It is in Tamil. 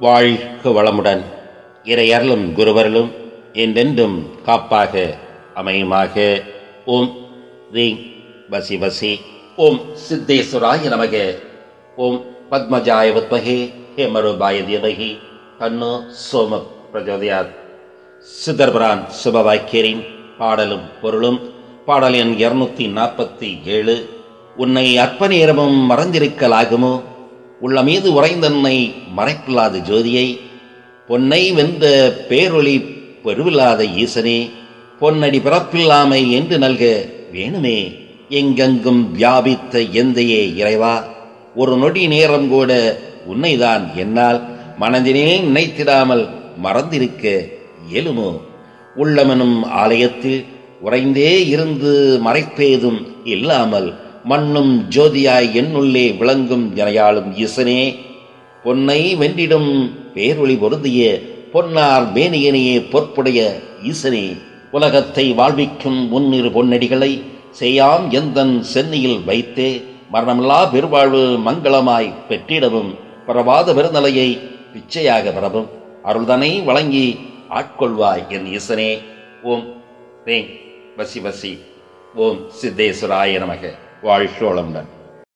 வாழ்க வளமுடன் இறையருளும் குருவருளும் என்றென்றும் காப்பாக அமையுமாக ஓம் ரீங் வசி வசி ஓம் சித்தேஸ்வராய நமக ஓம் பத்மஜாய வித்மகே ஹேமரூபாய தீமகி தன்னோ சோம பிரஜோதயாத் சித்தர்பிரான் சுபவாக்கியரின் பாடலும் பொருளும் பாடல் எண் இருநூத்தி நாற்பத்தி ஏழு உன்னை அற்ப நேரமும் மறந்திருக்கலாகுமோ உள்ள மீது உறைந்தன்னை மறைப்பில்லாத ஜோதியை பொன்னை வெந்த பேரொளி பெருவில்லாத ஈசனே பொன்னடி பிறப்பில்லாமை என்று நல்க வேணுமே எங்கெங்கும் வியாபித்த எந்தையே இறைவா ஒரு நொடி நேரம் கூட உன்னைதான் என்னால் மனதினே நினைத்திடாமல் மறந்திருக்க இயலுமோ உள்ளமெனும் ஆலயத்தில் உறைந்தே இருந்து மறைப்பேதும் இல்லாமல் மண்ணும் ஜோதியாய் என்னுள்ளே விளங்கும் ஜனையாளும் ஈசனே பொன்னை வென்றிடும் பேரொளி பொருந்திய பொன்னார் மேனியனையே பொற்புடைய ஈசனே உலகத்தை வாழ்விக்கும் முன்னிரு பொன்னடிகளை செய்யாம் எந்தன் சென்னியில் வைத்தே மரணமில்லா பெருவாழ்வு மங்களமாய் பெற்றிடவும் பரவாத பெருநிலையை பிச்சையாக பெறவும் அருள்தனை வழங்கி ஆட்கொள்வாய் என் ஈசனே ஓம் ரேங் வசி வசி ஓம் சித்தேஸ்வராய நமக வாழ்கோளமுடன்